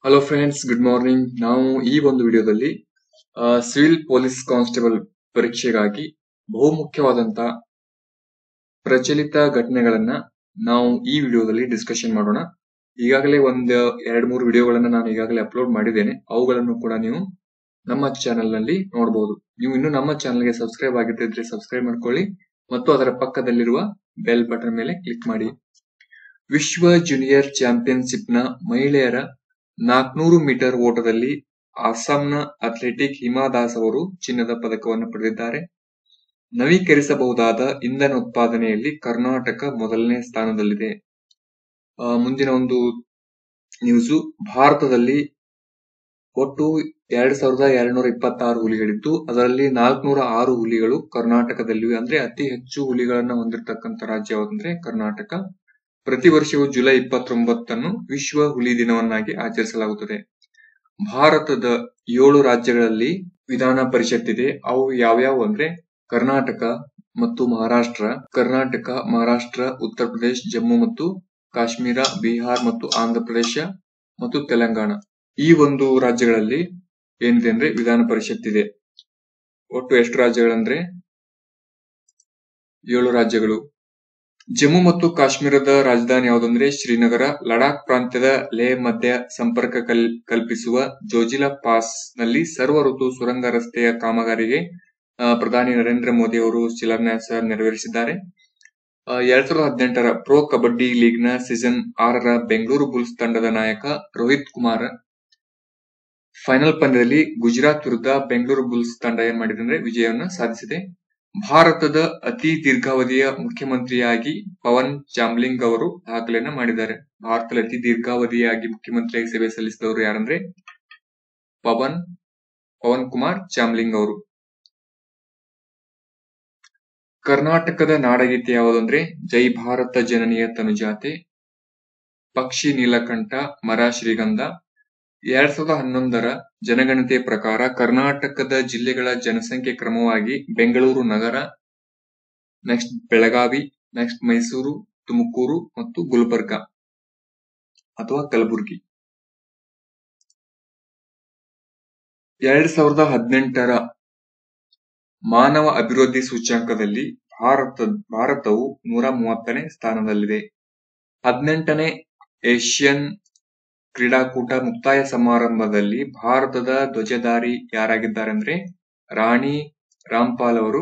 hello friends good morning ನಾವು ಈ ಒಂದು ವಿಡಿಯೋದಲ್ಲಿ ಸಿವಿಲ್ ಪೊಲೀಸ್ ಕಾನ್ಸ್ಟೇಬಲ್ ಪರೀಕ್ಷೆಗಾಗಿ ಬಹುಮುಖ್ಯವಾದಂತ ಪ್ರಚಲಿತ ಘಟನೆಗಳನ್ನ ನಾವು ಈ ವಿಡಿಯೋದಲ್ಲಿ ಡಿಸ್ಕಷನ್ ಮಾಡೋಣ ಈಗಾಗಲೇ ಒಂದು ಎರಡ್ ಮೂರು ವಿಡಿಯೋಗಳನ್ನ ನಾನು ಈಗಾಗಲೇ ಅಪ್ಲೋಡ್ ಮಾಡಿದ್ದೇನೆ ಅವುಗಳನ್ನು ಕೂಡ ನೀವು ನಮ್ಮ ಚಾನೆಲ್ ನಲ್ಲಿ ನೋಡಬಹುದು ನೀವು ಇನ್ನು ನಮ್ಮ ಚಾನೆಲ್ಗೆ ಸಬ್ಸ್ಕ್ರೈಬ್ ಆಗಿದ್ದಿದ್ರೆ ಸಬ್ಸ್ಕ್ರೈಬ್ ಮಾಡ್ಕೊಳ್ಳಿ ಮತ್ತು ಅದರ ಪಕ್ಕದಲ್ಲಿರುವ ಬೆಲ್ ಬಟನ್ ಮೇಲೆ ಕ್ಲಿಕ್ ಮಾಡಿ ವಿಶ್ವ ಜೂನಿಯರ್ ಚಾಂಪಿಯನ್ಶಿಪ್ ನ ಮಹಿಳೆಯರ ನಾಲ್ಕನೂರು ಮೀಟರ್ ಓಟದಲ್ಲಿ ಅಸ್ಸಾಂನ ಅಥ್ಲೆಟಿಕ್ ಹಿಮಾ ದಾಸ್ ಅವರು ಚಿನ್ನದ ಪದಕವನ್ನು ಪಡೆದಿದ್ದಾರೆ ನವೀಕರಿಸಬಹುದಾದ ಇಂಧನ ಉತ್ಪಾದನೆಯಲ್ಲಿ ಕರ್ನಾಟಕ ಮೊದಲನೇ ಸ್ಥಾನದಲ್ಲಿದೆ ಆ, ಮುಂದಿನ ಒಂದು ನ್ಯೂಸು ಭಾರತದಲ್ಲಿ ಒಟ್ಟು ಎರಡ್ ಸಾವಿರದ ಎರಡ್ನೂರ ಇಪ್ಪತ್ತಾರು ಹುಲಿಗಳಿದ್ದು ಅದರಲ್ಲಿ ನಾಲ್ಕನೂರ ಆರು ಹುಲಿಗಳು ಕರ್ನಾಟಕದಲ್ಲಿವೆ ಅಂದ್ರೆ ಅತಿ ಹೆಚ್ಚು ಹುಲಿಗಳನ್ನ ಹೊಂದಿರತಕ್ಕಂತ ರಾಜ್ಯ ಯಾವ್ದಂದ್ರೆ ಕರ್ನಾಟಕ ಪ್ರತಿ ವರ್ಷವೂ ಜುಲೈ ಇಪ್ಪತ್ತೊಂಬತ್ತನ್ನು ವಿಶ್ವ ಹುಲಿ ದಿನವನ್ನಾಗಿ ಆಚರಿಸಲಾಗುತ್ತದೆ ಭಾರತದ ಏಳು ರಾಜ್ಯಗಳಲ್ಲಿ ವಿಧಾನ ಪರಿಷತ್ ಇದೆ ಅವು ಯಾವ್ಯಾವು ಅಂದ್ರೆ ಕರ್ನಾಟಕ ಮತ್ತು ಮಹಾರಾಷ್ಟ್ರ ಕರ್ನಾಟಕ ಮಹಾರಾಷ್ಟ್ರ ಉತ್ತರ ಪ್ರದೇಶ ಜಮ್ಮು ಮತ್ತು ಕಾಶ್ಮೀರ ಬಿಹಾರ್ ಮತ್ತು ಆಂಧ್ರ ಪ್ರದೇಶ ಮತ್ತು ತೆಲಂಗಾಣ ಈ ಒಂದು ರಾಜ್ಯಗಳಲ್ಲಿ ಏನಿದೆ ಅಂದ್ರೆ ವಿಧಾನ ಪರಿಷತ್ ಇದೆ ಒಟ್ಟು ಎಷ್ಟು ರಾಜ್ಯಗಳಂದ್ರೆ ಏಳು ರಾಜ್ಯಗಳು ಜಮ್ಮು ಮತ್ತು ಕಾಶ್ಮೀರದ ರಾಜಧಾನಿ ಯಾವುದಂದ್ರೆ ಶ್ರೀನಗರ ಲಡಾಖ್ ಪ್ರಾಂತ್ಯದ ಲೇ ಮಧ್ಯ ಸಂಪರ್ಕ ಕಲ್ ಕಲ್ಪಿಸುವ ಜೋಜಿಲಾ ಪಾಸ್ ನಲ್ಲಿ ಸರ್ವ ಋತು ಸುರಂಗ ರಸ್ತೆಯ ಕಾಮಗಾರಿಗೆ ಆ, ಪ್ರಧಾನಿ ನರೇಂದ್ರ ಮೋದಿ ಅವರು ಶಿಲಾನ್ಯಾಸ ನೆರವೇರಿಸಿದ್ದಾರೆ ಆ, ಎರಡ್ ಸಾವಿರದ ಹದಿನೆಂಟರ ಪ್ರೊ ಕಬಡ್ಡಿ ಲೀಗ್ ನ ಸೀಸನ್ ಆರರ ಬೆಂಗಳೂರು ಬುಲ್ಸ್ ತಂಡದ ನಾಯಕ ರೋಹಿತ್ ಕುಮಾರ್ ಫೈನಲ್ ಪಂದ್ಯದಲ್ಲಿ ಗುಜರಾತ್ ವಿರುದ್ಧ ಬೆಂಗಳೂರು ಬುಲ್ಸ್ ತಂಡ ಏನ್ ಮಾಡಿದೆ ಅಂದ್ರೆ ವಿಜಯವನ್ನ ಸಾಧಿಸಿದೆ ಭಾರತದ ಅತಿ ದೀರ್ಘಾವಧಿಯ ಮುಖ್ಯಮಂತ್ರಿಯಾಗಿ ಪವನ್ ಚಾಮ್ಲಿಂಗ್ ಅವರು ದಾಖಲೆಯನ್ನ ಮಾಡಿದ್ದಾರೆ ಭಾರತದ ಅತಿ ದೀರ್ಘಾವಧಿಯಾಗಿ ಮುಖ್ಯಮಂತ್ರಿಯಾಗಿ ಸೇವೆ ಸಲ್ಲಿಸಿದವರು ಯಾರಂದ್ರೆ ಪವನ್ ಪವನ್ ಕುಮಾರ್ ಚಾಮ್ಲಿಂಗ್ ಅವರು ಕರ್ನಾಟಕದ ನಾಡಗೀತೆ ಯಾವುದಂದ್ರೆ ಜೈ ಭಾರತ ಜನನಿಯ ತನುಜಾತೆ ಪಕ್ಷಿ ನೀಲಕಂಠ ಮರ ಶ್ರೀಗಂಧ ಎರಡ್ ಸಾವಿರದ ಹನ್ನೊಂದರ ಜನಗಣತಿ ಪ್ರಕಾರ ಕರ್ನಾಟಕದ ಜಿಲ್ಲೆಗಳ ಜನಸಂಖ್ಯೆ ಕ್ರಮವಾಗಿ ಬೆಂಗಳೂರು ನಗರ ನೆಕ್ಸ್ಟ್ ಬೆಳಗಾವಿ ನೆಕ್ಸ್ಟ್ ಮೈಸೂರು ತುಮಕೂರು ಮತ್ತು ಗುಲ್ಬರ್ಗ ಅಥವಾ ಕಲಬುರಗಿ ಎರಡ್ ಸಾವಿರದ ಹದಿನೆಂಟರ ಮಾನವ ಅಭಿವೃದ್ಧಿ ಸೂಚ್ಯಂಕದಲ್ಲಿ ಭಾರತ ಭಾರತವು ನೂರ ಮೂವತ್ತನೇ ಸ್ಥಾನದಲ್ಲಿದೆ ಹದಿನೆಂಟನೇ ಏಷ್ಯನ್ ಕ್ರೀಡಾಕೂಟ ಮುಕ್ತಾಯ ಸಮಾರಂಭದಲ್ಲಿ ಭಾರತದ ಧ್ವಜಧಾರಿ ಯಾರಾಗಿದ್ದಾರೆ ಅಂದ್ರೆ ರಾಣಿ ರಾಮ್ಪಾಲ್ ಅವರು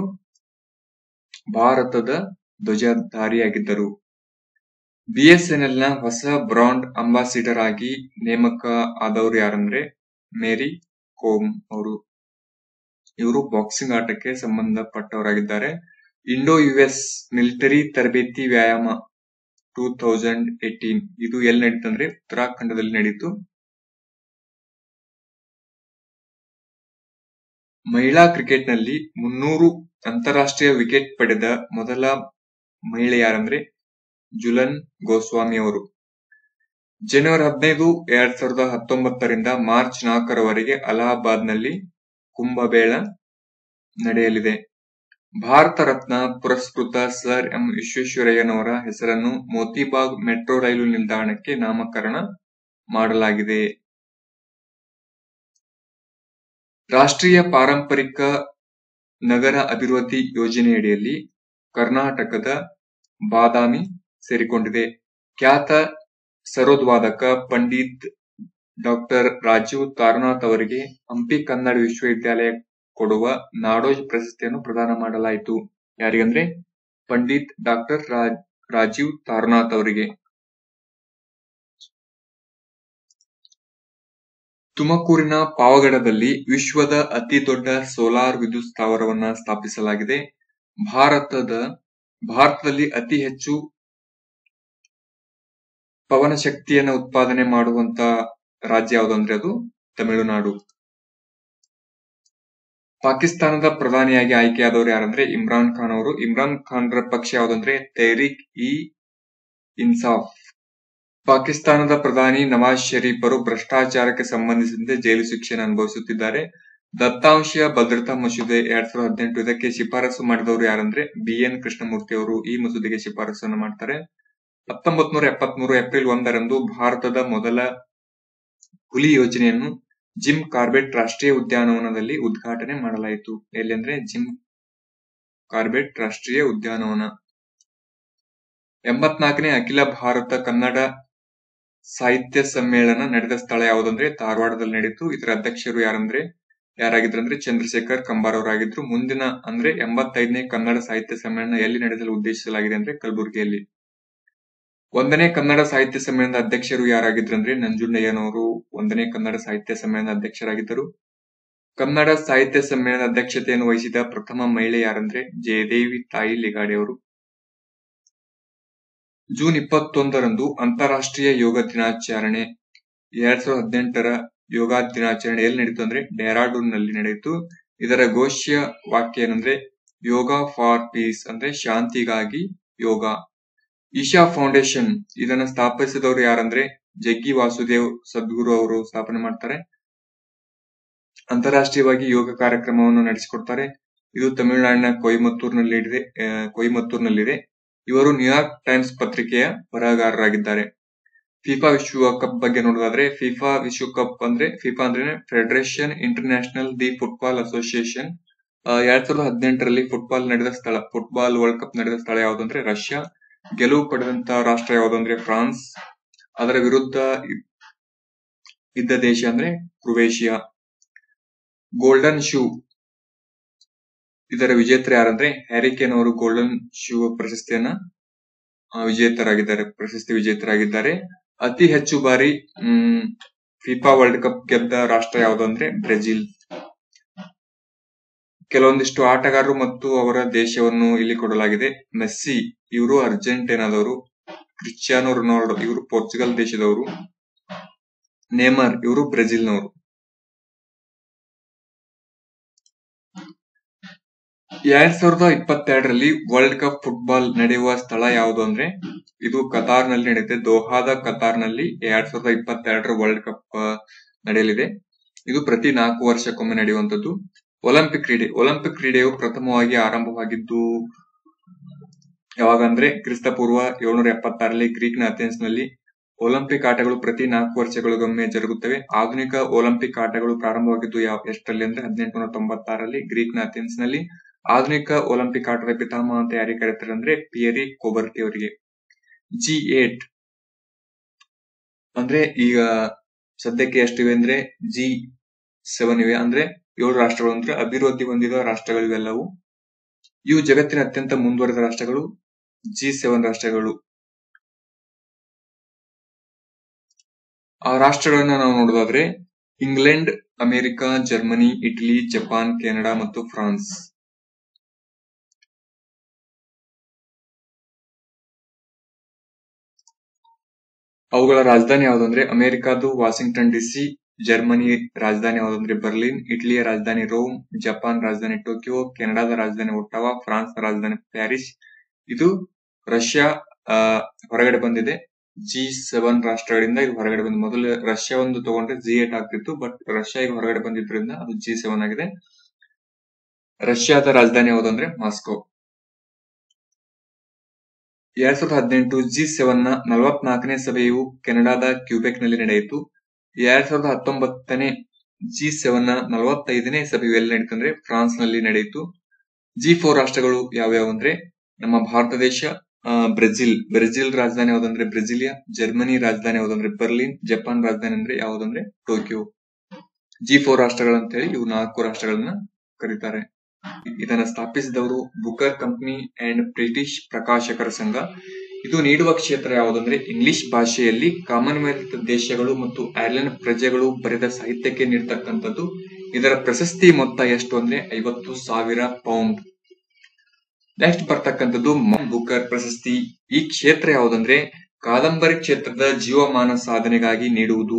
ಭಾರತದ ಧ್ವಜಧಾರಿಯಾಗಿದ್ದರು ಬಿಎಸ್ಎನ್ಎಲ್ ನ ಹೊಸ ಬ್ರಾಂಡ್ ಅಂಬಾಸಿಡರ್ ಆಗಿ ನೇಮಕ ಆದವರು ಯಾರಂದ್ರೆ ಮೇರಿ ಕೋಮ್ ಅವರು ಇವರು ಬಾಕ್ಸಿಂಗ್ ಆಟಕ್ಕೆ ಸಂಬಂಧಪಟ್ಟವರಾಗಿದ್ದಾರೆ ಇಂಡೋ ಯುಎಸ್ ಮಿಲಿಟರಿ ತರಬೇತಿ ವ್ಯಾಯಾಮ ಟೂ ತೌಸಂಡ್ ಏಟೀನ್ ಇದು ಎಲ್ಲಿ ನಡೀತು ಅಂದ್ರೆ ಉತ್ತರಾಖಂಡದಲ್ಲಿ ನಡೀತು ಮಹಿಳಾ ಕ್ರಿಕೆಟ್ ನಲ್ಲಿ ಮುನ್ನೂರು ಅಂತಾರಾಷ್ಟ್ರೀಯ ವಿಕೆಟ್ ಪಡೆದ ಮೊದಲ ಮಹಿಳೆ ಯಾರಂದ್ರೆ ಜುಲನ್ ಗೋಸ್ವಾಮಿ ಅವರು ಜನವರಿ ಹದಿನೈದು ಎರಡ್ ಸಾವಿರದ ಹತ್ತೊಂಬತ್ತರಿಂದ ಮಾರ್ಚ್ ನಾಲ್ಕರವರೆಗೆ ಅಲಹಾಬಾದ್ ನಲ್ಲಿ ಕುಂಭಮೇಳ ನಡೆಯಲಿದೆ ಭಾರತ ರತ್ನ ಪುರಸ್ಕೃತ ಸರ್ ಎಂ ವಿಶ್ವೇಶ್ವರಯ್ಯನವರ ಹೆಸರನ್ನು ಮೋತಿಬಾಗ್ ಮೆಟ್ರೋ ರೈಲು ನಿಲ್ದಾಣಕ್ಕೆ ನಾಮಕರಣ ಮಾಡಲಾಗಿದೆ ರಾಷ್ಟ್ರೀಯ ಪಾರಂಪರಿಕ ನಗರ ಅಭಿವೃದ್ಧಿ ಯೋಜನೆಯಡಿಯಲ್ಲಿ ಕರ್ನಾಟಕದ ಬಾದಾಮಿ ಸೇರಿಕೊಂಡಿದೆ ಖ್ಯಾತ ಸರೋದ್ವಾದಕ ಪಂಡಿತ್ ಡಾಕ್ಟರ್ ರಾಜೀವ್ ತಾರನಾಥ್ ಅವರಿಗೆ ಹಂಪಿ ಕನ್ನಡ ವಿಶ್ವವಿದ್ಯಾಲಯ ಕೊಡುವ ನಾಡೋಜ್ ಪ್ರಶಸ್ತಿಯನ್ನು ಪ್ರದಾನ ಮಾಡಲಾಯಿತು ಯಾರಿಗಂದ್ರೆ ಪಂಡಿತ್ ಡಾಕ್ಟರ್ ರಾಜೀವ್ ತಾರನಾಥ್ ಅವರಿಗೆ ತುಮಕೂರಿನ ಪಾವಗಡದಲ್ಲಿ ವಿಶ್ವದ ಅತಿ ದೊಡ್ಡ ಸೋಲಾರ್ ವಿದ್ಯುತ್ ಸ್ಥಾವರವನ್ನ ಸ್ಥಾಪಿಸಲಾಗಿದೆ ಭಾರತದ ಭಾರತದಲ್ಲಿ ಅತಿ ಹೆಚ್ಚು ಪವನ ಶಕ್ತಿಯನ್ನ ಉತ್ಪಾದನೆ ಮಾಡುವಂತ ರಾಜ್ಯ ಯಾವುದಂದ್ರೆ ಅದು ತಮಿಳುನಾಡು ಪಾಕಿಸ್ತಾನದ ಪ್ರಧಾನಿಯಾಗಿ ಆಯ್ಕೆಯಾದವರು ಯಾರಂದ್ರೆ ಇಮ್ರಾನ್ ಖಾನ್ ಅವರು ಇಮ್ರಾನ್ ಖಾನ್ ರ ಪಕ್ಷ ಯಾವುದಂದ್ರೆ ತೆಹ್ರಿಕ್ ಇ ಇನ್ಸಾಫ್ ಪಾಕಿಸ್ತಾನದ ಪ್ರಧಾನಿ ನವಾಜ್ ಶರೀಫ್ ಅವರು ಭ್ರಷ್ಟಾಚಾರಕ್ಕೆ ಸಂಬಂಧಿಸಿದಂತೆ ಜೈಲು ಶಿಕ್ಷೆಯನ್ನು ಅನುಭವಿಸುತ್ತಿದ್ದಾರೆ ದತ್ತಾಂಶ ಭದ್ರತಾ ಮಸೂದೆ ಎರಡ್ ಸಾವಿರದ ಹದಿನೆಂಟು ಇದಕ್ಕೆ ಶಿಫಾರಸು ಮಾಡಿದವರು ಯಾರಂದ್ರೆ ಬಿ ಎನ್ ಕೃಷ್ಣಮೂರ್ತಿ ಅವರು ಈ ಮಸೂದೆಗೆ ಶಿಫಾರಸನ್ನು ಮಾಡ್ತಾರೆ ಹತ್ತೊಂಬತ್ ನೂರ ಎಪ್ಪತ್ಮೂರು ಏಪ್ರಿಲ್ ಒಂದರಂದು ಭಾರತದ ಮೊದಲ ಹುಲಿ ಯೋಜನೆಯನ್ನು ಜಿಮ್ ಕಾರ್ಬೆಟ್ ರಾಷ್ಟ್ರೀಯ ಉದ್ಯಾನವನದಲ್ಲಿ ಉದ್ಘಾಟನೆ ಮಾಡಲಾಯಿತು ಎಲ್ಲಿ ಅಂದ್ರೆ ಜಿಮ್ ಕಾರ್ಬೆಟ್ ರಾಷ್ಟ್ರೀಯ ಉದ್ಯಾನವನ ಎಂಬತ್ನಾಲ್ಕನೇ ಅಖಿಲ ಭಾರತ ಕನ್ನಡ ಸಾಹಿತ್ಯ ಸಮ್ಮೇಳನ ನಡೆದ ಸ್ಥಳ ಯಾವುದಂದ್ರೆ ಧಾರವಾಡದಲ್ಲಿ ನಡೀತು ಇದರ ಅಧ್ಯಕ್ಷರು ಯಾರಂದ್ರೆ ಯಾರಾಗಿದ್ರಂದ್ರೆ ಚಂದ್ರಶೇಖರ್ ಕಂಬಾರ್ ಅವರಾಗಿದ್ರು ಮುಂದಿನ ಅಂದ್ರೆ ಎಂಬತ್ತೈದನೇ ಕನ್ನಡ ಸಾಹಿತ್ಯ ಸಮ್ಮೇಳನ ಎಲ್ಲಿ ನಡೆಸಲು ಉದ್ದೇಶಿಸಲಾಗಿದೆ ಅಂದ್ರೆ ಕಲಬುರಗಿಯಲ್ಲಿ ಒಂದನೇ ಕನ್ನಡ ಸಾಹಿತ್ಯ ಸಮ್ಮೇಳನದ ಅಧ್ಯಕ್ಷರು ಯಾರಾಗಿದ್ರಂದ್ರೆ ನಂಜುಂಡಯ್ಯನವರು ಒಂದನೇ ಕನ್ನಡ ಸಾಹಿತ್ಯ ಸಮ್ಮೇಳನದ ಅಧ್ಯಕ್ಷರಾಗಿದ್ದರು ಕನ್ನಡ ಸಾಹಿತ್ಯ ಸಮ್ಮೇಳನದ ಅಧ್ಯಕ್ಷತೆಯನ್ನು ವಹಿಸಿದ ಪ್ರಥಮ ಮಹಿಳೆ ಯಾರಂದ್ರೆ ಜಯದೇವಿ ತಾಯಿ ಲಿಗಾಡೆ ಅವರು ಜೂನ್ ಇಪ್ಪತ್ತೊಂದರಂದು ಅಂತಾರಾಷ್ಟ್ರೀಯ ಯೋಗ ದಿನಾಚರಣೆ ಎರಡ್ ಸಾವಿರದ ಹದಿನೆಂಟರ ಯೋಗ ದಿನಾಚರಣೆ ಎಲ್ಲಿ ನಡೀತು ಅಂದ್ರೆ ಡೆಹ್ರಾಡೂನ್ ನಲ್ಲಿ ನಡೆಯಿತು ಇದರ ಘೋಷ್ಯ ವಾಕ್ಯ ಏನಂದ್ರೆ ಯೋಗ ಫಾರ್ ಪೀಸ್ ಅಂದ್ರೆ ಶಾಂತಿಗಾಗಿ ಯೋಗ ಈಶಾ ಫೌಂಡೇಶನ್ ಇದನ್ನ ಸ್ಥಾಪಿಸಿದವರು ಯಾರಂದ್ರೆ ಜಗ್ಗಿ ವಾಸುದೇವ್ ಸದ್ಗುರು ಅವರು ಸ್ಥಾಪನೆ ಮಾಡ್ತಾರೆ ಅಂತಾರಾಷ್ಟ್ರೀಯವಾಗಿ ಯೋಗ ಕಾರ್ಯಕ್ರಮವನ್ನು ನಡೆಸಿಕೊಡ್ತಾರೆ ಇದು ತಮಿಳುನಾಡಿನ ಕೊಯಮತ್ತೂರಿನಲ್ಲಿ ಇದೆ ಕೊಯಮತ್ತೂರಿನಲ್ಲಿದೆ ಇವರು ನ್ಯೂಯಾರ್ಕ್ ಟೈಮ್ಸ್ ಪತ್ರಿಕೆಯ ಬರಹಗಾರರಾಗಿದ್ದಾರೆ ಫಿಫಾ ವಿಶ್ವಕಪ್ ಬಗ್ಗೆ ನೋಡೋದಾದ್ರೆ ಫಿಫಾ ವಿಶ್ವಕಪ್ ಅಂದ್ರೆ ಫಿಫಾ ಅಂದ್ರೆ federation international the football association ಎರಡ್ ಸಾವಿರದ ಹದಿನೆಂಟರಲ್ಲಿ ಫುಟ್ಬಾಲ್ ನಡೆದ ಸ್ಥಳ ಫುಟ್ಬಾಲ್ ವರ್ಲ್ಡ್ ಕಪ್ ನಡೆದ ಸ್ಥಳ ಯಾವುದಂದ್ರೆ ರಷ್ಯಾ ಗೆಲುವು ಪಡೆದಂತ ರಾಷ್ಟ್ರ ಯಾವುದಂದ್ರೆ ಫ್ರಾನ್ಸ್ ಅದರ ವಿರುದ್ಧ ಇದ್ದ ದೇಶ ಅಂದ್ರೆ ಕ್ರೊವೇಷಿಯಾ ಗೋಲ್ಡನ್ ಶೂ ಇದರ ವಿಜೇತರು ಯಾರಂದ್ರೆ ಹ್ಯಾರಿಕೇನ್ ಅವರು ಗೋಲ್ಡನ್ ಶೂ ಪ್ರಶಸ್ತಿಯನ್ನ ವಿಜೇತರಾಗಿದ್ದಾರೆ ಪ್ರಶಸ್ತಿ ವಿಜೇತರಾಗಿದ್ದಾರೆ ಅತಿ ಹೆಚ್ಚು ಬಾರಿ ಹ್ಮ್ ಫಿಫಾ ವರ್ಲ್ಡ್ ಕಪ್ ಗೆದ್ದ ರಾಷ್ಟ್ರ ಯಾವುದು ಅಂದ್ರೆ ಬ್ರೆಜಿಲ್ ಕೆಲವೊಂದಿಷ್ಟು ಆಟಗಾರರು ಮತ್ತು ಅವರ ದೇಶವನ್ನು ಇಲ್ಲಿ ಕೊಡಲಾಗಿದೆ ಮೆಸ್ಸಿ ಇವರು ಅರ್ಜೆಂಟೀನಾದವರು ಕ್ರಿಸ್ಟಿಯಾನೋ ರೊನಾಲ್ಡೋ ಇವರು ಪೋರ್ಚುಗಲ್ ದೇಶದವರು ನೇಮರ್ ಇವರು ಬ್ರೆಜಿಲ್ನವರು ಎರಡ್ ಸಾವಿರದ ಇಪ್ಪತ್ತೆರಡರಲ್ಲಿ ವರ್ಲ್ಡ್ ಕಪ್ ಫುಟ್ಬಾಲ್ ನಡೆಯುವ ಸ್ಥಳ ಯಾವುದು ಅಂದ್ರೆ ಇದು ಕತಾರ್ ನಲ್ಲಿ ನಡೆಯುತ್ತೆ ದೋಹಾದ ಕತಾರ್ ನಲ್ಲಿ ಎರಡ್ ಸಾವಿರದ ಇಪ್ಪತ್ತೆರಡರ ವರ್ಲ್ಡ್ ಕಪ್ ನಡೆಯಲಿದೆ ಇದು ಪ್ರತಿ ನಾಲ್ಕು ವರ್ಷಕ್ಕೊಮ್ಮೆ ನಡೆಯುವಂತದ್ದು ಒಲಿಂಪಿಕ್ ಕ್ರೀಡೆ ಒಲಿಂಪಿಕ್ ಕ್ರೀಡೆಯು ಪ್ರಥಮವಾಗಿ ಆರಂಭವಾಗಿದ್ದು ಯಾವಾಗ ಅಂದ್ರೆ ಕ್ರಿಸ್ತ ಪೂರ್ವ ಏಳ್ನೂರ ಎಪ್ಪತ್ತಾರಲ್ಲಿ ಗ್ರೀಕ್ ನ ಅಥೆನ್ಸ್ ನಲ್ಲಿ ಒಲಿಂಪಿಕ್ ಆಟಗಳು ಪ್ರತಿ ನಾಲ್ಕು ವರ್ಷಗಳಿಗೊಮ್ಮೆ ಜರುಗುತ್ತವೆ ಆಧುನಿಕ ಒಲಿಂಪಿಕ್ ಆಟಗಳು ಪ್ರಾರಂಭವಾಗಿದ್ದು ಯಾವ ಎಷ್ಟರಲ್ಲಿ ಅಂದ್ರೆ ಹದಿನೆಂಟುನೂರ ತೊಂಬತ್ತಾರಲ್ಲಿ ಗ್ರೀಕ್ ನ ಅಥೆನ್ಸ್ ನಲ್ಲಿ ಆಧುನಿಕ ಒಲಿಂಪಿಕ್ ಆಟದ ಪಿತಾಮಹ ಅಂತ ಯಾರಿಗೆ ಕರೀತಾರೆ ಅಂದ್ರೆ ಪಿಯರಿ ಕೋಬರ್ಟಿ ಅವರಿಗೆ ಜಿ ಏಟ್ ಅಂದ್ರೆ ಈಗ ಸದ್ಯಕ್ಕೆ ಎಷ್ಟಿವೆ ಅಂದ್ರೆ ಜಿ ಸೆವೆನ್ ಇವೆ ಅಂದ್ರೆ ಏಳು ರಾಷ್ಟ್ರಗಳು ಅಂದ್ರೆ ಅಭಿವೃದ್ಧಿ ಹೊಂದಿದ ರಾಷ್ಟ್ರಗಳು ಇವೆಲ್ಲವು ಇವು ಜಗತ್ತಿನ ಅತ್ಯಂತ ಮುಂದುವರೆದ ರಾಷ್ಟ್ರಗಳು ಜಿ ಸೆವೆನ್ ರಾಷ್ಟ್ರಗಳು ಆ ರಾಷ್ಟ್ರಗಳನ್ನ ನಾವು ನೋಡೋದಾದ್ರೆ England America Germany Italy Japan Canada ಮತ್ತು ಫ್ರಾನ್ಸ್ ಅವುಗಳ ರಾಜಧಾನಿ ಯಾವುದಂದ್ರೆ ಅಮೆರಿಕದು ವಾಷಿಂಗ್ಟನ್ ಡಿಸಿ ಜರ್ಮನಿ ರಾಜಧಾನಿ ಯಾವುದಂದ್ರೆ ಬರ್ಲಿನ್ ಇಟಲಿಯ ರಾಜಧಾನಿ ರೋಮ್ ಜಪಾನ್ ರಾಜಧಾನಿ ಟೋಕಿಯೋ ಕೆನಡಾದ ರಾಜಧಾನಿ ಒಟ್ಟಾವಾ ಫ್ರಾನ್ಸ್ ರಾಜಧಾನಿ ಪ್ಯಾರಿಸ್ ಇದು ರಷ್ಯಾ ಹೊರಗಡೆ ಬಂದಿದೆ ಜಿ ಸೆವೆನ್ ರಾಷ್ಟ್ರಗಳಿಂದ ಇದು ಹೊರಗಡೆ ಬಂದ ಮೊದಲು ರಷ್ಯಾ ಒಂದು ತಗೊಂಡ್ರೆ ಜಿ ಏಟ್ ಆಗ್ತಿತ್ತು ಬಟ್ ರಷ್ಯಾ ಈಗ ಹೊರಗಡೆ ಬಂದಿದ್ರಿಂದ ಅದು ಜಿ ಸೆವೆನ್ ಆಗಿದೆ ರಷ್ಯಾದ ರಾಜಧಾನಿ ಯಾವುದಂದ್ರೆ ಮಾಸ್ಕೋ ಎರಡ್ ಸಾವಿರದ ಹದಿನೆಂಟು ಜಿ ಸೆವೆನ್ ನ ನಲವತ್ನಾಲ್ಕನೇ ಸಭೆಯು ಕೆನಡಾದ ಕ್ಯೂಬೆಕ್ ನಲ್ಲಿ ನಡೆಯಿತು ಎರಡ್ ಸಾವಿರದ ಹತ್ತೊಂಬತ್ತನೇ ಜಿ ಸೆವೆನ್ ನ ನಲವತ್ತೈದನೇ ಸಭೆಯು ಎಲ್ಲಿ ನಡೆಯಿತು ಅಂದ್ರೆ ಫ್ರಾನ್ಸ್ ನಲ್ಲಿ ನಡೆಯಿತು ಜಿ ಫೋರ್ ರಾಷ್ಟ್ರಗಳು ಯಾವ್ಯಾವ ಅಂದ್ರೆ ನಮ್ಮ ಭಾರತ ದೇಶ ಬ್ರೆಜಿಲ್ ಬ್ರೆಜಿಲ್ ರಾಜಧಾನಿ ಯಾವ್ದಂದ್ರೆ ಬ್ರೆಜಿಲಿಯಾ ಜರ್ಮನಿ ರಾಜಧಾನಿ ಯಾವ್ದಂದ್ರೆ ಬರ್ಲಿನ್ ಜಪಾನ್ ರಾಜಧಾನಿ ಅಂದ್ರೆ ಯಾವ್ದಂದ್ರೆ ಟೋಕಿಯೋ ಜಿ ಫೋರ್ ರಾಷ್ಟ್ರಗಳು ಅಂತ ಹೇಳಿ ಇವು ನಾಲ್ಕು ರಾಷ್ಟ್ರಗಳನ್ನ ಕರೀತಾರೆ ಇದನ್ನ ಸ್ಥಾಪಿಸಿದವರು ಬುಕರ್ ಕಂಪನಿ ಅಂಡ್ ಬ್ರಿಟಿಷ್ ಪ್ರಕಾಶಕರ ಸಂಘ ಇದು ನೀಡುವ ಕ್ಷೇತ್ರ ಯಾವುದಂದ್ರೆ ಇಂಗ್ಲಿಷ್ ಭಾಷೆಯಲ್ಲಿ ಕಾಮನ್ವೆಲ್ತ್ ದೇಶಗಳು ಮತ್ತು ಐರ್ಲೆಂಡ್ ಪ್ರಜೆಗಳು ಬರೆದ ಸಾಹಿತ್ಯಕ್ಕೆ ನೀಡತಕ್ಕಂಥದ್ದು ಇದರ ಪ್ರಶಸ್ತಿ ಮೊತ್ತ ಎಷ್ಟು ಅಂದ್ರೆ ಐವತ್ತು ಸಾವಿರ ಪೌಂಡ್ ನೆಕ್ಸ್ಟ್ ಬರ್ತಕ್ಕಂಥದ್ದು ಬುಕರ್ ಪ್ರಶಸ್ತಿ ಈ ಕ್ಷೇತ್ರ ಯಾವುದಂದ್ರೆ ಕಾದಂಬರಿ ಕ್ಷೇತ್ರದ ಜೀವಮಾನ ಸಾಧನೆಗಾಗಿ ನೀಡುವುದು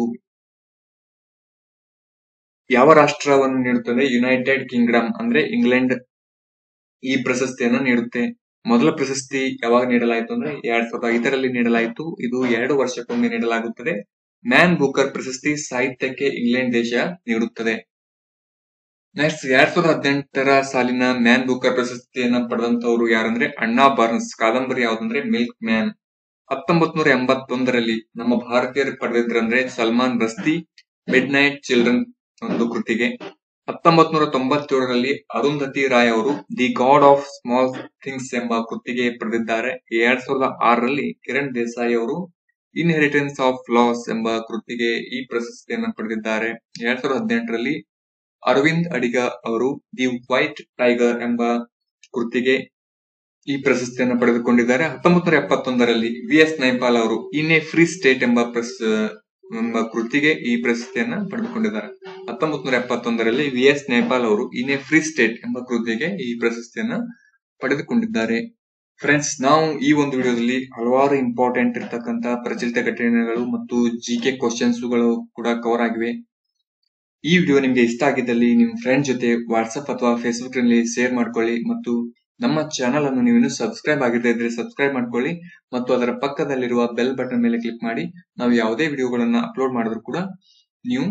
ಯಾವ ರಾಷ್ಟ್ರವನ್ನು ನೀಡುತ್ತದೆ ಯುನೈಟೆಡ್ ಕಿಂಗ್ಡಮ್ ಅಂದ್ರೆ ಇಂಗ್ಲೆಂಡ್ ಈ ಪ್ರಶಸ್ತಿಯನ್ನ ನೀಡುತ್ತೆ ಮೊದಲ ಪ್ರಶಸ್ತಿ ಯಾವಾಗ ನೀಡಲಾಯಿತು ಅಂದ್ರೆ ಎರಡ್ ಸಾವಿರದ ಐದರಲ್ಲಿ ನೀಡಲಾಯಿತು ಇದು ಎರಡು ವರ್ಷಕ್ಕೊಮ್ಮೆ ನೀಡಲಾಗುತ್ತದೆ ಮ್ಯಾನ್ ಬುಕರ್ ಪ್ರಶಸ್ತಿ ಸಾಹಿತ್ಯಕ್ಕೆ ಇಂಗ್ಲೆಂಡ್ ದೇಶ ನೀಡುತ್ತದೆ ನೆಕ್ಸ್ಟ್ ಎರಡ್ ಸಾವಿರದ ಹದಿನೆಂಟರ ಸಾಲಿನ ಮ್ಯಾನ್ ಬುಕರ್ ಪ್ರಶಸ್ತಿಯನ್ನ ಪಡೆದಂತವರು ಯಾರಂದ್ರೆ ಅಣ್ಣಾ ಬಾರ್ನ್ಸ್ ಕಾದಂಬರಿ ಯಾವ್ದಂದ್ರೆ ಮಿಲ್ಕ್ ಮ್ಯಾನ್ ಹತ್ತೊಂಬತ್ ನೂರ ಎಂಬತ್ತೊಂದರಲ್ಲಿ ನಮ್ಮ ಭಾರತೀಯರು ಪಡೆದಿದ್ರಂದ್ರೆ Salman Rushdie midnight children ಒಂದು ಕೃತಿಗೆ ಹತ್ತೊಂಬತ್ ನೂರ ತೊಂಬತ್ತೇಳರಲ್ಲಿ ಅರುಂಧತಿ ರಾಯ್ ಅವರು the god of small things ಎಂಬ ಕೃತಿಗೆ ಪಡೆದಿದ್ದಾರೆ ಎರಡ್ ಸಾವಿರದ ಆರರಲ್ಲಿ ಕಿರಣ್ ದೇಸಾಯಿ ಅವರು ಇನ್ಹೆರಿಟೆನ್ಸ್ ಆಫ್ ಲಾಸ್ ಎಂಬ ಕೃತಿಗೆ ಈ ಪ್ರಶಸ್ತಿಯನ್ನು ಪಡೆದಿದ್ದಾರೆ ಎರಡ್ ಸಾವಿರದ ಹದಿನೆಂಟರಲ್ಲಿ ಅರವಿಂದ್ ಅಡಿಗ ಅವರು ದಿ ವೈಟ್ ಟೈಗರ್ ಎಂಬ ಕೃತಿಗೆ ಈ ಪ್ರಶಸ್ತಿಯನ್ನು ಪಡೆದುಕೊಂಡಿದ್ದಾರೆ ಹತ್ತೊಂಬತ್ತು ನೂರ ಎಪ್ಪತ್ತೊಂದರಲ್ಲಿ ವಿ ಎಸ್ ನೈಪಾಲ್ ಅವರು ಇನ್ ಎ ಫ್ರೀ ಸ್ಟೇಟ್ ಎಂಬ ಪ್ರಸ್ ಎಂಬ ಕೃತಿಗೆ ಈ ಪ್ರಶಸ್ತಿಯನ್ನ ಪಡೆದುಕೊಂಡಿದ್ದಾರೆ ಹತ್ತೊಂಬತ್ತು ನೂರ ಎಪ್ಪತ್ತೊಂದರಲ್ಲಿ ವಿ ಎಸ್ ನೇಪಾಲ್ ಅವರು ಇನ್ ಎ ಫ್ರೀ ಸ್ಟೇಟ್ ಎಂಬ ಕೃತಿಗೆ ಈ ಪ್ರಶಸ್ತಿಯನ್ನ ಪಡೆದುಕೊಂಡಿದ್ದಾರೆ ಫ್ರೆಂಡ್ಸ್ ನಾವು ಈ ಒಂದು ವಿಡಿಯೋದಲ್ಲಿ ಹಲವಾರು ಇಂಪಾರ್ಟೆಂಟ್ ಇರತಕ್ಕಂತ ಪ್ರಚಲಿತ ಘಟನೆಗಳು ಮತ್ತು ಜಿ ಕೆ ಗಳು ಕೂಡ ಕವರ್ ಆಗಿವೆ ಈ ವಿಡಿಯೋ ನಿಮ್ಗೆ ಇಷ್ಟ ಆಗಿದ್ದಲ್ಲಿ ನಿಮ್ಮ ಫ್ರೆಂಡ್ ಜೊತೆ ವಾಟ್ಸ್ಆಪ್ ಅಥವಾ ಫೇಸ್ಬುಕ್ ನಲ್ಲಿ ಶೇರ್ ಮಾಡ್ಕೊಳ್ಳಿ ಮತ್ತು ನಮ್ಮ ಚಾನಲ್ ಅನ್ನು ನೀವು ಇನ್ನೂ ಸಬ್ಸ್ಕ್ರೈಬ್ ಆಗದೇ ಇದ್ರೆ ಸಬ್ಸ್ಕ್ರೈಬ್ ಮಾಡ್ಕೊಳ್ಳಿ ಮತ್ತು ಅದರ ಪಕ್ಕದಲ್ಲಿರುವ ಬೆಲ್ ಬಟನ್ ಮೇಲೆ ಕ್ಲಿಕ್ ಮಾಡಿ ನಾವು ಯಾವುದೇ ವಿಡಿಯೋಗಳನ್ನ ಅಪ್ಲೋಡ್ ಮಾಡಿದ್ರು ಕೂಡ ನೀವು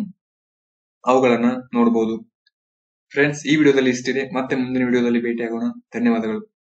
ಅವುಗಳನ್ನ ನೋಡಬಹುದು ಫ್ರೆಂಡ್ಸ್ ಈ ವಿಡಿಯೋದಲ್ಲಿ ಇಷ್ಟಿದೆ ಮತ್ತೆ ಮುಂದಿನ ವಿಡಿಯೋದಲ್ಲಿ ಭೇಟಿಯಾಗೋಣ ಧನ್ಯವಾದಗಳು